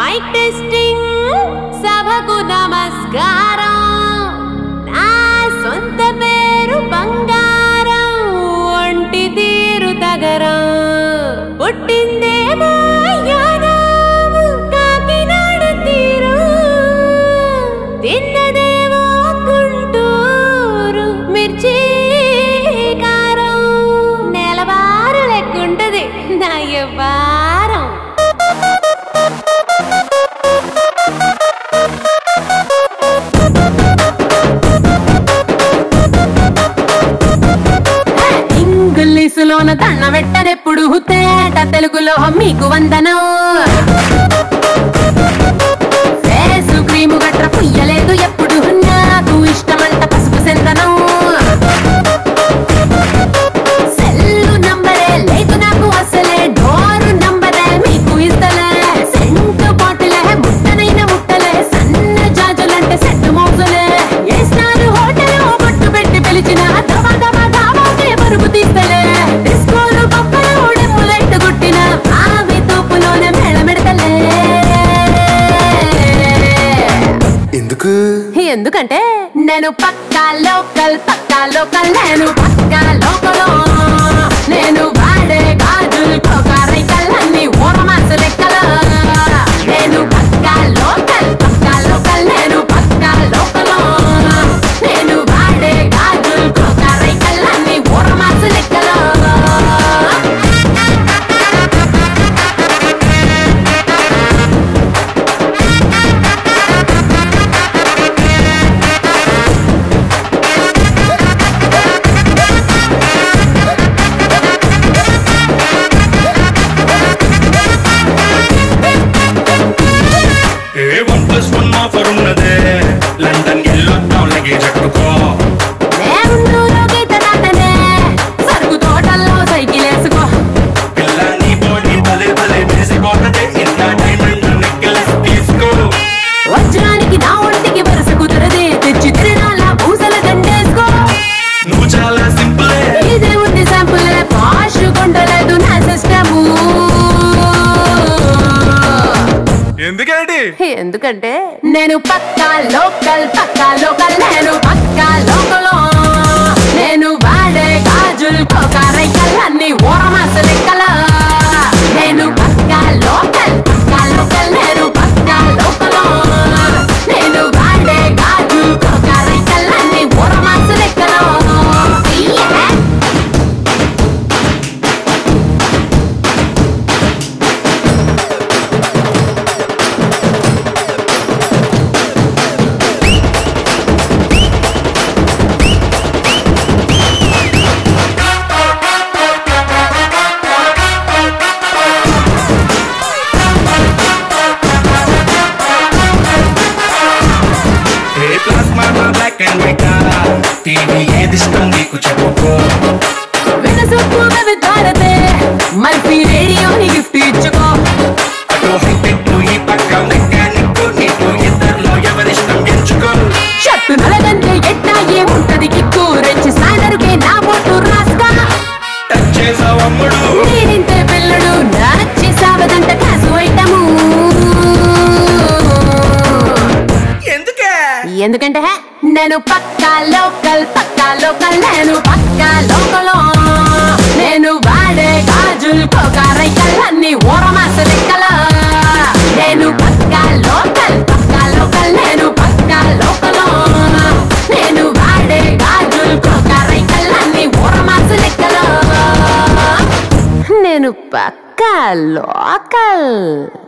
Mic testing సభకు నమస్కారం నా సొంత పేరు బంగారం ఒంటి తీరు తగరం పుట్టిందేమో యానాం, కాకినాడ తీరు తిన్నదేమో గుంటూరు మిర్చి కారం నెలవారు లెక్కుంటది నా వారం ఇంగ్లీషులోన దండ పెట్టనెప్పుడు తేట తెలుగులో మీకు వందనం ఫేసు క్రీము గట్ర పుయ్యలేదు ఎప్పుడు నాకు ఇష్టమంట పసుపు సెందనం సెల్లు నంబరే లేదు నాకు అసలే డోరు నంబరే మీకు ఇస్తలే సెంటు బాటిలే ముట్టనైన ముట్టలే సన్న జాజులంటే సెట్టు మోజులే ఏస్తారు హోటల్ బొట్టు పెట్టి పిలిచిన దమా దమా దావాకే పరుపు తీస్తలే డిస్కోలు బొక్కలు డెమ్ములెట్టు కొట్టిన ఆమె తోపులోనే మేళమెడతలే ఎందుకు ఎందుకంటే నేను పక్కా లోకల్ పక్కా లోకల్ నేను పక్కా లోకల్ నేను వాడే గాజులు కోకారైకల్ అన్ని ఓరమాసు లెక్కలు నేను పక్కా లోకల్ పక్కా లోకల్ నేను పక్కా లోకల్ నేను వాడే గాజులు కోకారైకల్ అన్ని ఓరమాసు లెక్కలు a one plus one offer ఉన్నదే లండన్ వెళ్ళొద్దాం లగేజ్ అట్టుకో దేవుళ్ళూరు గీత దాటనే సరుకు తోటల్లో సైకిల్ వేసుకో పిల్ల నీ బాడీ భలే భలే వేసిపోతదే ఇంత డైమండ్ నెక్లెస్ తీసుకో వజ్రానికి నా ఒంటికి వరుస కుదరదే తెచ్చి తిరణాల పూసల దండేసుకో నువ్వు చాలా సింపులే ఇదే ఉంది శాంపుల్ పాష్ కొండలేదు నా సిస్టము ఎందుకేంటి ఎందుకంటే నేను పక్కా లోకల్ పక్కా లోకల్ నేను పక్కా లోకల్ నేను వాడే గాజులు కోకారైకల్ అన్ని ఓరమాస లెక్కల నేను పక్కా లోకల్ పక్కా లోకల్ నేను పక్కా లోకల్ నేను వాడే గాజులు కోకారైకల్ అన్ని ఓరమాస లెక్కల Yeah. A plasma black and white TV ఏది ఇష్టం నీకు చెప్పుకో వినసొప్పు విధారతే మల్పి రేడియోని గిఫ్ట్ ఇచ్చుకో అటు హైటెక్ ఈ పక్క మెకానిక్ నీకు ఇద్దరిలో ఎవరిష్టం ఎంచుకో షర్టు నలగంటే ఎట్టా ఏముంటది కిక్కు రెచ్చి సాగరుకే నా బొట్టు రాస్కా టచ్ చేసావు అమ్ముడు నేనింతే పిల్లడు నచ్చి సావదంట కాసు ఐటము ఎందుకే ఎందుకంటే హే, నేను పక్కా లోకల్ పక్కా లోకల్ నేను పక్కా లోకల్ నేను వాడే గాజులు కోకారైకల్ అన్ని ఓరమాస లెక్కల నేను పక్కా లోకల్ పక్కా లోకల్ నేను పక్కా లోకల్ నేను వాడే గాజులు కోకారైకల్ అన్ని ఓరమాస లెక్కల నేను పక్కా లోకల్